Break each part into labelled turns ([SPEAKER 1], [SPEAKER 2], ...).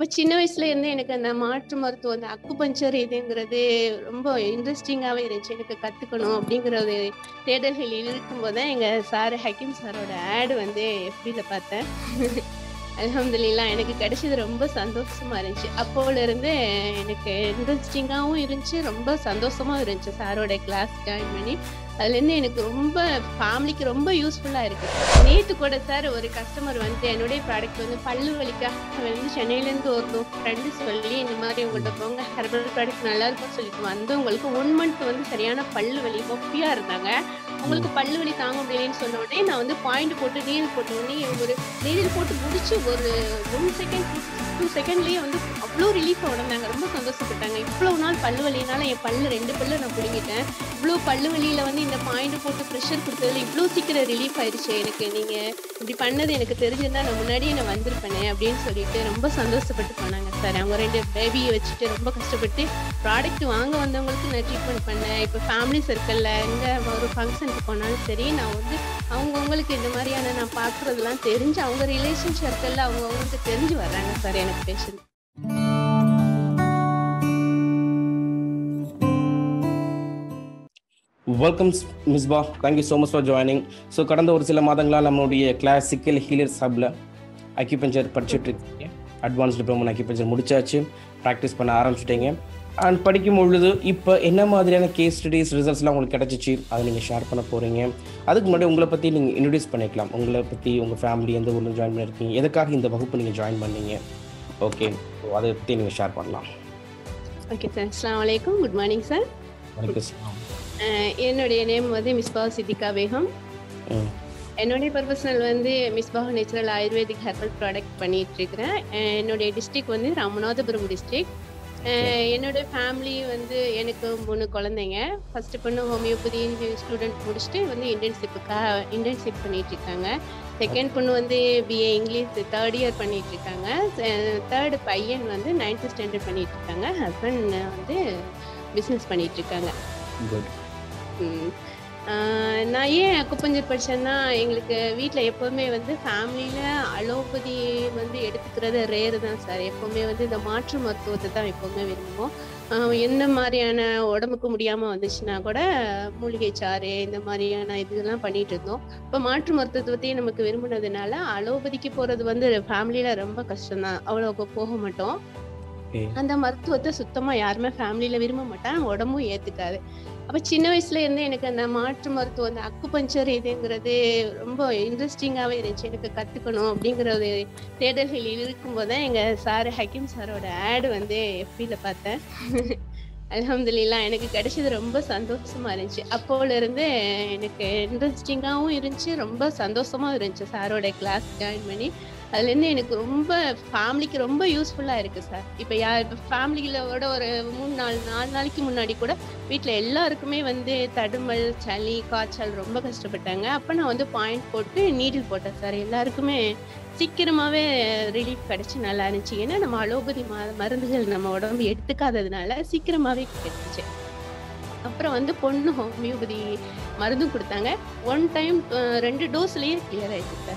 [SPEAKER 1] அப்ப சின்ன வயசுல இருந்து எனக்கு அந்த மாற்று மருத்துவம் அந்த அக்குபஞ்சர் இதுங்கிறது ரொம்ப இன்ட்ரெஸ்டிங்காவே இருந்துச்சு எனக்கு கத்துக்கணும் அப்படிங்கிற ஒரு தேடல்கள் இருக்கும்போது தான் எங்க சார் ஹக்கீம் சாரோட ஆட் வந்து எஃபில பார்த்தேன் அல்ஹம்துலில்லாஹ் எனக்கு கிடைச்சது ரொம்ப சந்தோஷமா இருந்துச்சு அப்போல இருந்து எனக்கு இன்ட்ரெஸ்டிங்காகவும் இருந்துச்சு ரொம்ப சந்தோஷமா இருந்துச்சு சாரோட கிளாஸ் ஜாயின் பண்ணி அதுல இருந்து எனக்கு ரொம்ப ஃபேமிலிக்கு ரொம்ப யூஸ்ஃபுல்லா இருக்கு நேத்து கூட சார் ஒரு கஸ்டமர் வந்து என்னுடைய ப்ராடக்ட் வந்து பல்லு வலிக்காக வந்து சென்னையில இருந்து ஒரு ஃப்ரெண்டு சொல்லி இந்த மாதிரி உங்கள்ட்ட போங்க ஹெர்பல் ப்ராடக்ட் நல்லா இருக்கும்னு சொல்லிட்டு வந்தவங்களுக்கு ஒன் மந்த் வந்து சரியான பல்லு வலி பொப்பியா இருந்தாங்க உங்களுக்கு பல்லு வலி தாங்க முடியலன்னு சொன்ன உடனே நான் வந்து பாயிண்ட் போட்டு நீர் போட்ட உடனே ஒரு நீரில் போட்டு முடிச்சு ஒரு ஒன் செகண்ட் டூ செகண்ட்லயே வந்து அவ்வளோ ரிலீஃப் உடந்தாங்க ரொம்ப சந்தோஷப்பட்டாங்க இவ்வளவு நாள் பல்லு வலினால என் பல்லு ரெண்டு பல்லு நான் பிடிங்கிட்டேன் இவ்வளோ பல்லு வலியில வந்து இந்த பாயிண்ட் போட்டு ப்ரெஷர் கொடுத்ததுல இவ்வளோ சீக்கிரம் ரிலீஃப் ஆயிடுச்சு எனக்கு நீங்க இப்படி பண்ணது எனக்கு தெரிஞ்சிருந்தா நான் முன்னாடியே நான் வந்திருப்பேனே அப்படின்னு சொல்லிட்டு ரொம்ப சந்தோஷப்பட்டு போனாங்க சார் அவங்க ரெண்டு பேபியை வச்சுட்டு ரொம்ப கஷ்டப்பட்டு ப்ராடக்ட் வாங்க வந்தவங்களுக்கு நான் ட்ரீட்மெண்ட் பண்ணேன் இப்போ ஃபேமிலி சர்க்கிளில் எங்கே ஒரு ஃபங்க்ஷனுக்கு போனாலும் சரி நான் வந்து அவங்கவுங்களுக்கு இந்த மாதிரியான நான் பார்க்குறதெல்லாம் தெரிஞ்சு அவங்க ரிலேஷன் சர்க்கிளில் அவங்கவுங்களுக்கு தெரிஞ்சு வர்றாங்க சார் எனக்கு patient
[SPEAKER 2] welcome Misbah thank you so much for joining so கடந்த ஒரு சில மாதங்களாக நம்மளுடைய கிளாசிக்கல் ஹீலர் சப்பில் அக்யூபஞ்சர் படிச்சுட்டு இருக்கீங்க அட்வான்ஸ் டிப்ளமோ அக்யூபஞ்சர் முடிச்சாச்சு ப்ராக்டிஸ் பண்ண ஆரம்பிச்சிட்டீங்க அண்ட் படிக்கும் பொழுது இப்போ என்ன மாதிரியான கேஸ் ஸ்டடிஸ் ரிசல்ட்ஸ்லாம் உங்களுக்கு கிடச்சிச்சு அதை நீங்கள் ஷேர் பண்ண போகிறீங்க அதுக்கு முன்னாடி உங்களை பற்றி நீங்கள் இன்ட்ரடியூஸ் பண்ணிக்கலாம் உங்களை பற்றி உங்கள் ஃபேமிலி எந்த ஊரில் ஜாயின் பண்ணியிருக்கீங்க எதுக்காக இந்த வகுப்பு நீங்கள் ஜாயின் பண்ணீங்க ஓகே ஸோ அதை பற்றி நீங்கள் ஷேர் பண்ணலாம்
[SPEAKER 1] ஓகே சார் அஸ்லாம் வலைக்கம் குட் மார்னிங் சார்
[SPEAKER 2] வணக்கம்
[SPEAKER 1] என்னுடைய நேம் வந்து மிஸ்பா சித்திகா பேகம்
[SPEAKER 2] ம்
[SPEAKER 1] என்னுடைய ப்ரொஃபஷனல் வந்து Misbah natural ayurvedic herbal product பண்ணிட்டு இருக்கிறேன் அஹ் என்னுடைய டிஸ்ட்ரிக்ட் வந்து ராமநாதபுரம் டிஸ்ட்ரிக்ட் என்னோட ஃபேமிலி வந்து எனக்கு மூணு குழந்தைங்க ஃபர்ஸ்ட் பொண்ணு ஹோமியோபதி ஸ்டூடெண்ட் முடிச்சுட்டு வந்து இன்டர்ன்ஷிப்புக்காக இன்டர்ன்ஷிப் பண்ணிட்டு இருக்காங்க செகண்ட் பொண்ணு வந்து பிஏ இங்கிலீஷ் தேர்ட் இயர் பண்ணிட்டு இருக்காங்க தேர்ட் பையன் வந்து நைன்த் ஸ்டாண்டர்ட் பண்ணிட்டு இருக்காங்க ஹஸ்பண்ட் வந்து பிஸ்னஸ் பண்ணிட்டு இருக்காங்க
[SPEAKER 2] குட்
[SPEAKER 1] ம். ஆஹ் நான் ஏன் அக்குப்பஞ்சர் படிச்சேன்னா எங்களுக்கு வீட்டில் எப்போவுமே வந்து ஃபேமிலியில் அலோபதி வந்து எடுத்துக்கிறது ரேரு தான் சார் எப்போவுமே வந்து இந்த மாற்று மருத்துவத்தை தான் எப்போவுமே விரும்புவோம் ஆஹ் எந்த மாதிரியான உடம்புக்கு முடியாமல் வந்துச்சுன்னா கூட மூலிகை சாறு இந்த மாதிரியான இதெல்லாம் பண்ணிட்டு இருந்தோம் இப்போ மாற்று மருத்துவத்தையும் நமக்கு விரும்பினதுனால அலோபதிக்கு போகிறது வந்து ஃபேமிலியில் ரொம்ப கஷ்டம்தான் அவ்வளோக்கு போக மாட்டோம்
[SPEAKER 2] ஓகே
[SPEAKER 1] அந்த மருத்துவத்தை சுத்தமா யாருமே ஃபேமிலியில விரும்ப மாட்டாங்க உடம்பும் ஏத்துக்காது அப்ப சின்ன வயசுல இருந்து எனக்கு அந்த மாற்று மருத்துவம் அந்த அக்குபஞ்சர் இதுங்கிறது ரொம்ப இன்ட்ரெஸ்டிங்காவே இருந்துச்சு எனக்கு கத்துக்கணும் அப்படிங்கிற ஒரு தேடல்கள் இருக்கும்போது தான் எங்க சார் ஹக்கீம் சாரோட ஆட் வந்து எஃபில பார்த்தேன் அல்ஹம்துலில்லாஹ் எனக்கு கிடைச்சது ரொம்ப சந்தோஷமா இருந்துச்சு அப்போல இருந்து எனக்கு இன்ட்ரெஸ்டிங்காகவும் இருந்துச்சு ரொம்ப சந்தோஷமா இருந்துச்சு சாரோட கிளாஸ் ஜாயின் பண்ணி அதுல இருந்து எனக்கு ரொம்ப ஃபேமிலிக்கு ரொம்ப யூஸ்ஃபுல்லா இருக்கு சார் இப்போ யார் இப்போ ஃபேமிலிகளோட ஒரு மூணு நாலு நாலு நாளைக்கு முன்னாடி கூட வீட்டில் எல்லாருக்குமே வந்து தடுமல் சளி காய்ச்சல் ரொம்ப கஷ்டப்பட்டாங்க அப்போ நான் வந்து பாயிண்ட் போட்டு நீடில் போட்டேன் சார் எல்லாருக்குமே சீக்கிரமாவே ரிலீஃப் கிடைச்சு நல்லா இருந்துச்சு ஏன்னா நம்ம அலோபதி ம மருந்துகள் நம்ம உடம்பு எடுத்துக்காததுனால சீக்கிரமாவே கிடைச்சிச்சு அப்புறம் வந்து பொண்ணு ஹோமியோபதி மருந்தும் கொடுத்தாங்க ஒன் டைம் ரெண்டு டோஸ்லயே கிளியர் ஆயிடுச்சு சார்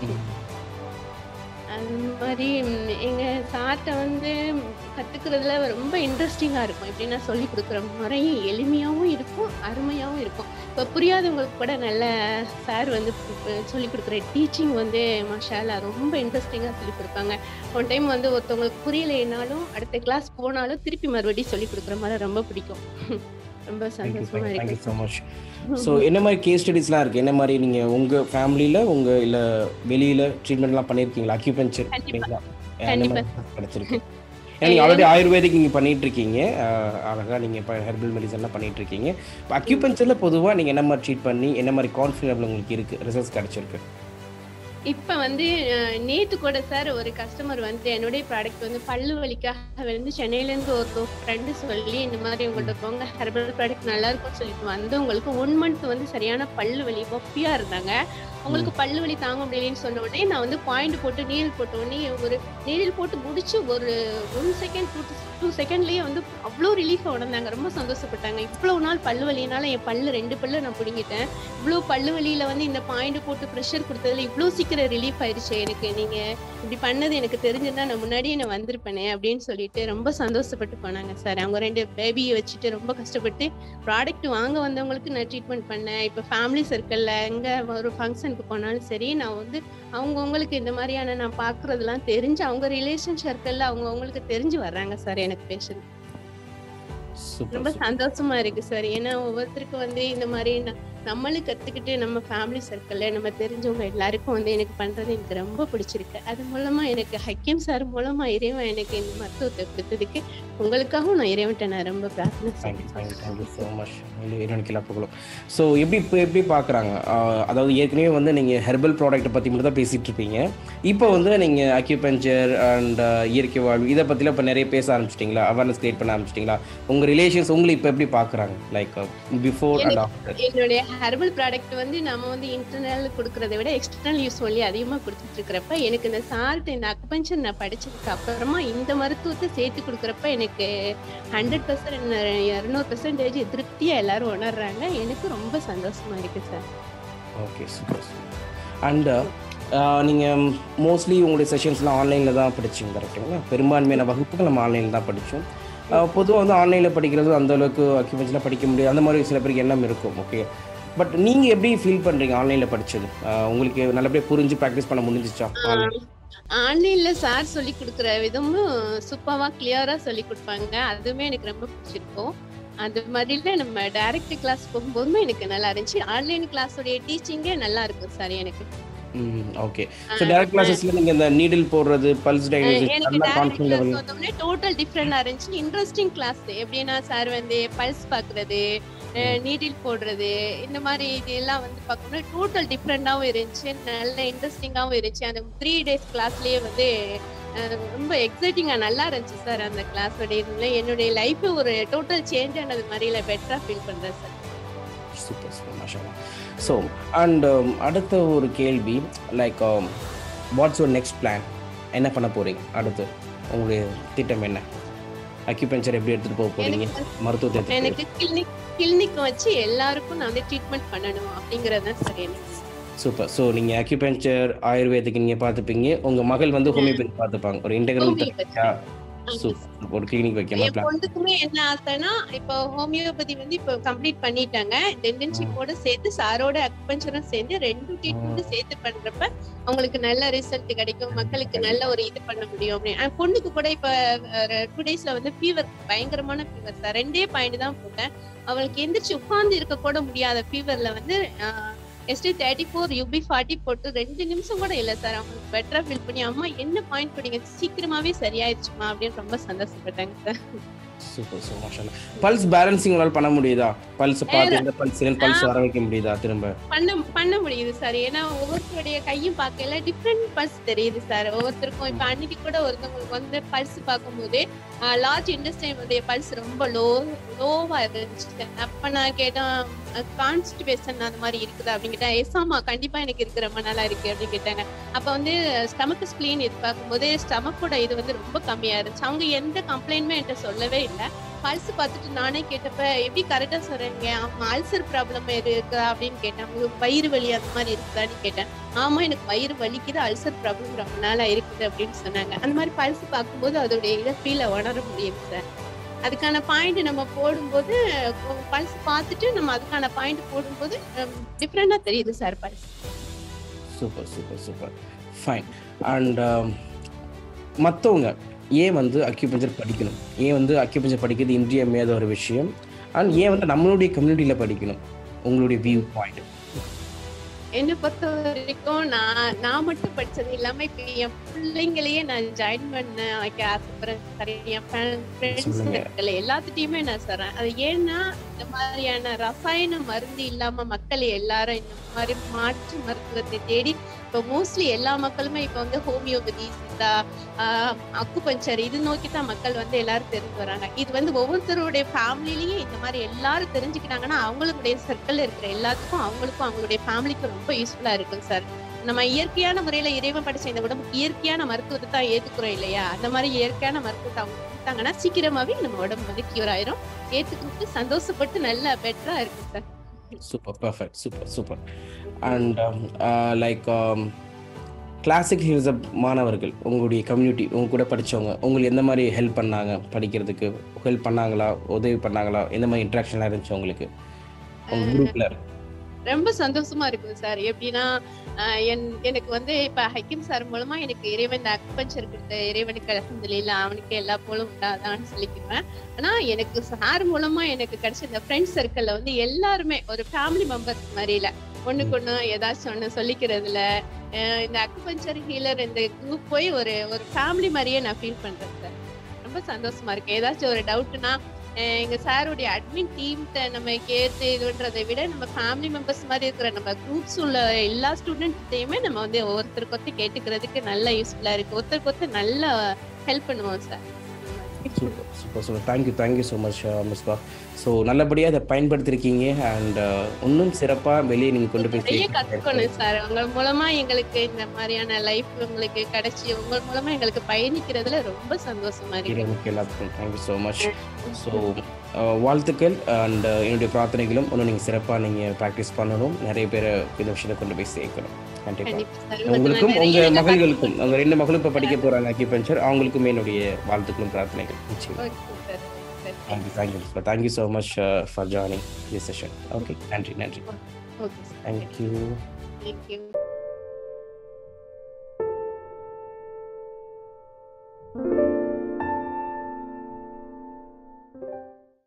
[SPEAKER 1] அந்த மாதிரி ம், எங்க சார்ட்ட வந்து கத்துக்கிறதுல ரொம்ப இன்ட்ரெஸ்டிங்கா இருக்கும் எப்படின்னா சொல்லி கொடுக்குற முறையும் எளிமையாவும் இருக்கும் அருமையாவும் இருக்கும் இப்போ புரியாதவங்களுக்கு கூட நல்ல சார் வந்து சொல்லி கொடுக்குற டீச்சிங் வந்து மஷாலா ரொம்ப இன்ட்ரெஸ்டிங்கா சொல்லி கொடுப்பாங்க ஒன் டைம் வந்து ஒருத்தவங்களுக்கு புரியலைனாலும் அடுத்த கிளாஸ் போனாலும் திருப்பி மறுபடியும் சொல்லி கொடுக்குற மாதிரி ரொம்ப பிடிக்கும் ரொம்ப
[SPEAKER 2] தேங்க்யூ
[SPEAKER 1] சந்தோஷமா
[SPEAKER 2] தேங்க்யூ
[SPEAKER 1] இருக்கு
[SPEAKER 2] ஸோ மச் ஸோ என்ன மாதிரி கேஸ் ஸ்டடிஸ்லாம் இருக்குது என்ன மாதிரி நீங்கள் உங்கள் ஃபேமிலியில் உங்கள் இல்லை வெளியில் ட்ரீட்மெண்ட்லாம் பண்ணியிருக்கீங்களா அக்யூபஞ்சர்
[SPEAKER 1] கண்டிப்பா.
[SPEAKER 2] என்ன மாதிரி கிடச்சிருக்கு ஏன்னா நீங்கள் ஆல்ரெடி ஆயுர்வேதிக் நீங்கள் பண்ணிட்டு இருக்கீங்க அஹ், அழகா நீங்கள் இப்போ ஹெர்பல் மெடிசன்லாம் பண்ணிட்டு இருக்கீங்க இப்போ அக்யூபஞ்சரில் பொதுவாக நீங்கள் என்ன மாதிரி ட்ரீட் பண்ணி என்ன மாதிரி கான்ஃபிடபிள் உங்களுக்கு இருக்குது ரிசல்ட்ஸ் கிடச்சிருக்கு
[SPEAKER 1] இப்ப வந்து அஹ், நேத்து கூட சார் ஒரு கஸ்டமர் வந்து என்னுடைய ப்ராடக்ட் வந்து பல்லு வலிக்காக வந்து சென்னையில இருந்து ஒரு ஃப்ரெண்டு சொல்லி இந்த மாதிரி உங்கள்ட்ட போங்க ஹெர்பல் ப்ராடக்ட் நல்லா இருக்கும்னு சொல்லிட்டு வந்தவங்களுக்கு ஒன் மந்த் வந்து சரியான பல்லு வலி பொப்பியா இருந்தாங்க உங்களுக்கு பல்லு வலி தாங்க முடியலன்னு சொன்ன உடனே நான் வந்து பாயிண்ட் போட்டு நீரில் போட்ட உடனே ஒரு நீரில் போட்டு முடிச்சு ஒரு ஒன் செகண்ட் டூ டூ செகண்ட்லயே வந்து அவ்வளோ ரிலீஃப் உடந்தாங்க ரொம்ப சந்தோஷப்பட்டாங்க இவ்வளவு நாள் பல்லு வலினால என் பல்லு ரெண்டு பல்லு நான் பிடுங்கிட்டேன் இவ்வளோ பல்லு வலியில வந்து இந்த பாயிண்ட் போட்டு ப்ரெஷர் கொடுத்ததுல இவ்வளோ சீக்கிரம் சீக்கிரம் ரிலீஃப் ஆயிடுச்சு எனக்கு நீங்க இப்படி பண்ணது எனக்கு தெரிஞ்சிருந்தா நான் முன்னாடியே நான் வந்திருப்பேனே அப்படின்னு சொல்லிட்டு ரொம்ப சந்தோஷப்பட்டு போனாங்க சார் அவங்க ரெண்டு பேபியை வச்சுட்டு ரொம்ப கஷ்டப்பட்டு ப்ராடக்ட் வாங்க வந்தவங்களுக்கு நான் ட்ரீட்மெண்ட் பண்ணேன் இப்போ ஃபேமிலி சர்க்கிளில் எங்கே ஒரு ஃபங்க்ஷனுக்கு போனாலும் சரி நான் வந்து அவங்கவுங்களுக்கு இந்த மாதிரியான நான் பார்க்குறதெல்லாம் தெரிஞ்சு அவங்க ரிலேஷன் சர்க்கிளில் அவங்கவுங்களுக்கு தெரிஞ்சு வர்றாங்க சார் எனக்கு பேஷண்ட் ரொம்ப
[SPEAKER 2] சூப்பர்
[SPEAKER 1] சந்தோஷமா இருக்கு சார் ஏன்னா ஒவ்வொருத்தருக்கு வந்து இந்த மாதிரி ந- நம்மளும் கத்துக்கிட்டு நம்ம ஃபேமிலி சர்க்கிள்ல நம்ம தெரிஞ்சவங்க எல்லாருக்கும் வந்து எனக்கு பண்றது எனக்கு ரொம்ப பிடிச்சிருக்கு அது மூலமா எனக்கு ஹக்கீம் சார் மூலமா இறைவன் எனக்கு இந்த மருத்துவத்தை கொடுத்ததுக்கு உங்களுக்காகவும் நான் இறைவன்ட்ட நான் ரொம்ப பிரார்த்தனை
[SPEAKER 2] தேங்க்யூ
[SPEAKER 1] செய்றேன்
[SPEAKER 2] தேங்க்யூ தேங்க்யூ ஸோ மச் இறைவனுக்கு எல்லா புகழும் ஸோ எப்படி இப்போ எப்படி பார்க்குறாங்க அதாவது ஏற்கனவே வந்து நீங்கள் ஹெர்பல் ப்ராடக்ட்டை பற்றி மட்டும் தான் பேசிகிட்டு இருப்பீங்க இப்போ வந்து நீங்கள் அக்யூபஞ்சர் அண்ட் இயற்கை வாழ்வு இதை பற்றிலாம் இப்போ நிறைய பேச ஆரம்பிச்சிட்டிங்களா அவேர்னஸ் கிரியேட் பண்ண ஆரம்பிச்சிட்டிங்களா உங்கள் ரிலேஷன்ஸ் உங்களை இப்போ எப்படி பார்க்குறாங்க லைக் பிஃபோர் அண்ட் ஆஃப்டர்
[SPEAKER 1] என்னுடைய ஹெர்பல் ப்ராடக்ட் வந்து நம்ம வந்து இன்டர்னல் கொடுக்கறத விட எக்ஸ்டர்னல் யூஸ் சொல்லி அதிகமாக கொடுத்துட்டு இருக்கிறப்ப எனக்கு இந்த சால்ட் இந்த அக்குபஞ்சர் நான் படிச்சதுக்கு அப்புறமா இந்த மருத்துவத்தை சேர்த்து கொடுக்குறப்ப எனக்கு ஹண்ட்ரட் பர்சன்ட் இரநூறு பர்சன்டேஜ் திருப்தியாக எல்லாரும் உணர்றாங்க எனக்கு ரொம்ப சந்தோஷமா இருக்கு சார்
[SPEAKER 2] ஓகே சூப்பர் அண்ட் நீங்கள் மோஸ்ட்லி உங்களுடைய செஷன்ஸ்லாம் ஆன்லைனில் தான் படிச்சீங்க கரெக்டுங்களா பெரும்பான்மையான வகுப்புகள் நம்ம ஆன்லைனில் தான் படித்தோம் பொதுவாக வந்து ஆன்லைனில் படிக்கிறது அந்த அளவுக்கு அக்யூபென்ஷனில் படிக்க முடியாது அந்த மாதிரி சில பேருக்கு எண்ணம் இருக்கும் ஓகே பட் நீங்கள் எப்படி ஃபீல் பண்ணுறீங்க ஆன்லைனில் படித்தது உங்களுக்கு நல்லபடியாக புரிஞ்சு ப்ராக்டிஸ் பண்ண முடிஞ்சிச்சா ஆன்லைன்
[SPEAKER 1] ஆன்லைன்ல சார் சொல்லி கொடுக்குற விதமும் சூப்பரா கிளியரா சொல்லி கொடுப்பாங்க அதுவுமே எனக்கு ரொம்ப பிடிச்சிருக்கும் அந்த மாதிரில நம்ம டைரக்ட் கிளாஸ் போகும்போதுமே எனக்கு நல்லா இருந்துச்சு ஆன்லைன் கிளாஸோடைய டீச்சிங்கே நல்லா இருக்கும் சார் எனக்கு
[SPEAKER 2] ம் ஓகே ஸோ டேரக்ட் கிளாஸஸில் நீங்கள் இந்த நீடில் போடுறது பல்ஸ் டயக்னோசிஸ்
[SPEAKER 1] எனக்கு
[SPEAKER 2] நல்லா
[SPEAKER 1] டைரக்ட்
[SPEAKER 2] கான்ஃபிடன்ட்
[SPEAKER 1] கிளாஸ்
[SPEAKER 2] லெவல்
[SPEAKER 1] வந்தோடனே டோட்டல் டிஃப்ரெண்டா இருந்துச்சு இன்ட்ரெஸ்டிங் கிளாஸ் எப்படின்னா சார் வந்து பல்ஸ் பாக்குறது நீடில் போடுறது இந்த மாதிரி இதெல்லாம் வந்து பார்க்கணும் டோட்டல் டிஃப்ரெண்டாவும் இருந்துச்சு நல்ல இன்ட்ரெஸ்டிங்காவும் இருந்துச்சு அந்த த்ரீ டேஸ் கிளாஸ்லயே வந்து அஹ், ரொம்ப எக்ஸைட்டிங்கா நல்லா இருந்துச்சு சார் அந்த கிளாஸோட இதுல என்னுடைய லைஃப் ஒரு டோட்டல் சேஞ்ச் ஆனது மாதிரி இல்லை பெட்டரா ஃபீல் பண்றேன் சார்
[SPEAKER 2] சூப்பர் சூப்பர் மாஷா ஸோ அண்ட் அடுத்த ஒரு கேள்வி like what's your next plan என்ன பண்ண போறீங்க அடுத்து உங்களுடைய திட்டம் என்ன அக்யூபென்ச்சர் எப்படி எடுத்துட்டு போக போறீங்க மருத்துவத்தை எடுத்துட்டு
[SPEAKER 1] எனக்கு கிளினிக் கிளினிக் வச்சு எல்லாருக்கும் நான் வந்து ட்ரீட்மெண்ட் பண்ணணும் அப்படிங்கறது தான் சார் எனக்கு
[SPEAKER 2] சூப்பர் ஸோ நீங்கள் அக்யூபென்ச்சர் ஆயுர்வேதிக்கு நீங்கள் பார்த்துப்பீங்க உங்கள் மகள் வந்து ஹோமியோபதி பார்த்துப்பாங்க ஒரு இன்டெகிரல்
[SPEAKER 1] Homeopathy.
[SPEAKER 2] சூப்பர் ஒரு கிளினிக் வைக்கணும்
[SPEAKER 1] என்
[SPEAKER 2] பிளான்
[SPEAKER 1] பொண்ணுக்குமே என்ன ஆசைன்னா இப்போ ஹோமியோபதி வந்து இப்போ கம்ப்ளீட் பண்ணிட்டாங்க இன்டர்ன்ஷிப்போட சேர்த்து சாரோட அக்பஞ்சரும் சேர்ந்து ரெண்டு ட்ரீட்மெண்ட் சேர்த்து பண்றப்ப அவங்களுக்கு நல்ல ரிசல்ட் கிடைக்கும் மக்களுக்கு நல்ல ஒரு இது பண்ண முடியும் அப்படின்னு அஹ் பொண்ணுக்கு கூட இப்ப டூ டேஸ்ல வந்து ஃபீவர் பயங்கரமான ஃபீவர் சார் ரெண்டே பாயிண்ட் தான் போட்டேன் அவளுக்கு எந்திரிச்சு உட்கார்ந்து இருக்க கூட முடியாத ஃபீவர்ல வந்து ST thirty four UB forty போட்டு ரெண்டு நிமிஷம் கூட இல்லை சார் அவங்களுக்கு பெட்டரா ஃபீல் பண்ணி அம்மா என்ன பாயிண்ட் பண்ணீங்க சீக்கிரமாவே சரியாயிடுச்சுமா அப்படின்னு ரொம்ப சந்தோஷப்பட்டாங்க சார்
[SPEAKER 2] சூப்பர் ஸோ மாஷா பல்ஸ் பேலன்சிங் உங்களால் பண்ண முடியுதா பல்ஸ் பார்த்து எந்த பல்ஸ் பல்ஸ் வர வைக்க முடியுதா திரும்ப
[SPEAKER 1] பண்ண பண்ண முடியுது சார் ஏன்னா ஒவ்வொருத்தருடைய கையும் பார்க்கல டிஃப்ரெண்ட் பல்ஸ் தெரியுது சார் ஒவ்வொருத்தருக்கும் இப்ப அன்னைக்கு கூட ஒருத்தவங்களுக்கு வந்து பல்ஸ் பார்க்கும்போது லார்ஜ் இண்டஸ்ட்ரியுடைய பல்ஸ் ரொம்ப லோ லோவா இருந்துச்சு அப்ப நான் கேட்டேன் கான்ஸ்டிபேஷன் அந்த மாதிரி இருக்குதா அப்படின்னு கேட்டேன் எஸ் ஆமா கண்டிப்பா எனக்கு இருக்கு ரொம்ப நல்லா இருக்கு அப்படின்னு கேட்டாங்க அப்ப வந்து ஸ்டமக் ஸ்பிளீன் இது பார்க்கும்போது ஸ்டமக்கோட இது வந்து ரொம்ப கம்மியா இருந்துச்சு அவங்க எந்த கம்ப்ளைண்ட்மே என்கிட்ட சொல்லவே இல்லை பல்ஸ் பார்த்துட்டு நானே கேட்டப்ப எப்படி கரெக்டா சொல்றீங்க ஆமா அல்சர் ப்ராப்ளம் இருக்கா அப்படின்னு கேட்டேன் உங்களுக்கு வயிறு வலி அந்த மாதிரி இருக்குதான்னு கேட்டேன் ஆமா எனக்கு வயிறு வலிக்குது அல்சர் ப்ராப்ளம் ரொம்ப நாளா இருக்குது அப்படின்னு சொன்னாங்க அந்த மாதிரி பல்ஸ் பார்க்கும்போது அதோடைய இதை ஃபீலை உணர முடியுது சார் அதுக்கான பாயிண்ட் நம்ம போடும்போது பல்ஸ் பார்த்துட்டு நம்ம அதுக்கான பாயிண்ட் போடும்போது டிஃப்ரெண்டா தெரியுது sir pulse
[SPEAKER 2] super super super fine and மற்றவங்க ஏன் வந்து அக்யூபஞ்சர் படிக்கணும் ஏன் வந்து அக்யூபஞ்சர் படிக்கிறது இன்றியமையாத ஒரு விஷயம் அண்ட் ஏன் வந்து நம்மளுடைய கம்யூனிட்டியில் படிக்கணும் உங்களுடைய வியூ பாயிண்ட்
[SPEAKER 1] என்னை பொறுத்த வரைக்கும் நான் நான் மட்டும் படிச்சது இல்லாம இப்ப என் பிள்ளைங்களையே நான் ஜாயின் பண்ண வைக்க ஆசைப்படுறேன் சரி என் ஃப்ரெண்ட்ஸ்
[SPEAKER 2] சொல்லுங்க.
[SPEAKER 1] இருக்கல எல்லாத்துட்டையுமே நான் சொல்றேன் அது ஏன்னா இந்த மாதிரியான ரசாயன மருந்து இல்லாம மக்கள் எல்லாரும் இந்த மாதிரி மாற்று மருத்துவத்தை தேடி இப்போ மோஸ்ட்லி எல்லா மக்களுமே இப்போ வந்து ஹோமியோபதி சித்தா ஆஹ் அக்குபஞ்சர் இது நோக்கி தான் மக்கள் வந்து எல்லாரும் தெரிஞ்சு வராங்க இது வந்து ஒவ்வொருத்தருடைய ஃபேமிலிலயும் இந்த மாதிரி எல்லாரும் தெரிஞ்சுக்கிட்டாங்கன்னா அவங்களுடைய சர்க்கிள் இருக்கிற எல்லாத்துக்கும் அவங்களுக்கும் அவங்களுடைய ஃபேமிலிக்கும் ரொம்ப யூஸ்ஃபுல்லா இருக்கும் சார் நம்ம இயற்கையான முறையில இறைவன் படிச்ச இந்த உடம்புக்கு இயற்கையான மருத்துவத்தை தான் ஏத்துக்கிறோம் இல்லையா அந்த மாதிரி இயற்கையான மருத்துவத்தை அவங்க கொடுத்தாங்கன்னா சீக்கிரமாவே நம்ம உடம்பு வந்து கியூர் ஆயிரும் ஏத்துக்கிட்டு சந்தோஷப்பட்டு நல்லா பெட்டரா இருக்கும் sir
[SPEAKER 2] super perfect super super and like classic heals மாணவர்கள் உங்களுடைய கம்யூனிட்டி உங்க கூட படிச்சவங்க உங்களுக்கு எந்த மாதிரி ஹெல்ப் பண்ணாங்க படிக்கிறதுக்கு ஹெல்ப் பண்ணாங்களா உதவி பண்ணாங்களா எந்த மாதிரி இன்ட்ராக்ஷன்லாம் இருந்துச்சு உங்களுக்கு உங்க குரூப்ல
[SPEAKER 1] ரொம்ப சந்தோஷமா இருக்கும் சார் எப்படின்னா ஆஹ் என் எனக்கு வந்து இப்ப ஹக்கீம் சார் மூலமா எனக்கு இறைவன் இந்த அக்குபஞ்சர் கொடுத்த இறைவனுக்கு அலமதுல அவனுக்கு எல்லா போலும் உண்டாதான்னு சொல்லிக்குவேன் ஆனா எனக்கு சார் மூலமா எனக்கு கிடைச்ச இந்த ஃப்ரெண்ட்ஸ் சர்க்கிள்ல வந்து எல்லாருமே ஒரு ஃபேமிலி மெம்பர்ஸ் மாதிரில ஒண்ணுக்கு ஒண்ணு ஏதாச்சும் ஒண்ணு சொல்லிக்கிறதுல ஆஹ் இந்த அக்குபஞ்சர் ஹீலர் இந்த குரூப் போய் ஒரு ஒரு ஃபேமிலி மாதிரியே நான் ஃபீல் பண்றேன் சார் ரொம்ப சந்தோஷமா இருக்கு ஏதாச்சும் ஒரு டவுட்னா எங்க சாருடைய அட்மின் டீம்கிட்ட நம்ம கேட்டு இதுன்றதை விட நம்ம ஃபேமிலி மெம்பர்ஸ் மாதிரி இருக்கிற நம்ம குரூப்ஸ் உள்ள எல்லா ஸ்டூடெண்ட்டையுமே நம்ம வந்து ஒருத்தருக்கு ஒருத்தர் கேட்டுக்கிறதுக்கு நல்ல யூஸ்ஃபுல்லா இருக்கு ஒருத்தருக்கு ஒருத்தர் நல்லா ஹெல்ப் பண்ணுவோம் sir
[SPEAKER 2] super super super thank you thank you so much Misbah so நல்லபடியாக அதை பயன்படுத்திருக்கீங்க அண்ட் இன்னும் சிறப்பாக வெளியே நீங்கள் கொண்டு போய்
[SPEAKER 1] நிறைய
[SPEAKER 2] சேர்க்கணும்.
[SPEAKER 1] கத்துக்கணும் சார் உங்க மூலமா எங்களுக்கு இந்த மாதிரியான லைஃப் உங்களுக்கு கிடைச்சி உங்க மூலமா எங்களுக்கு பயணிக்கிறதுல ரொம்ப சந்தோஷமா இருக்கு
[SPEAKER 2] இறைவனுக்கு எல்லாத்துக்கும் தேங்க்யூ ஸோ மச் ஸோ வாழ்த்துக்கள் அண்ட் என்னுடைய பிரார்த்தனைகளும் இன்னும் நீங்கள் சிறப்பாக நீங்கள் ப்ராக்டிஸ் பண்ணணும் நிறைய பேரை இந்த விஷயத்தை கொண்டு போய் சேர்க்கணும் கண்டிப்பாக
[SPEAKER 1] கண்டிப்பா சார் உங்களுக்கு
[SPEAKER 2] உங்களுக்கும்
[SPEAKER 1] நான்
[SPEAKER 2] உங்க
[SPEAKER 1] நிறைய இதை
[SPEAKER 2] மகள்களுக்கும் உங்க ரெண்டு மகளும் இப்போ படிக்க போறாங்க அக்யூபஞ்சர் அவங்களுக்குமே என்னுடைய வாழ்த்துக்களும் பிரார்த்தனைகள் நிச்சயம்
[SPEAKER 1] கத்துக்கிட்டேன். Okay, sir. Sir,
[SPEAKER 2] thank you thank you thank you so much for joining this session okay நன்றி நன்றி
[SPEAKER 1] Okay, sir.
[SPEAKER 2] Thank you
[SPEAKER 1] Thank you.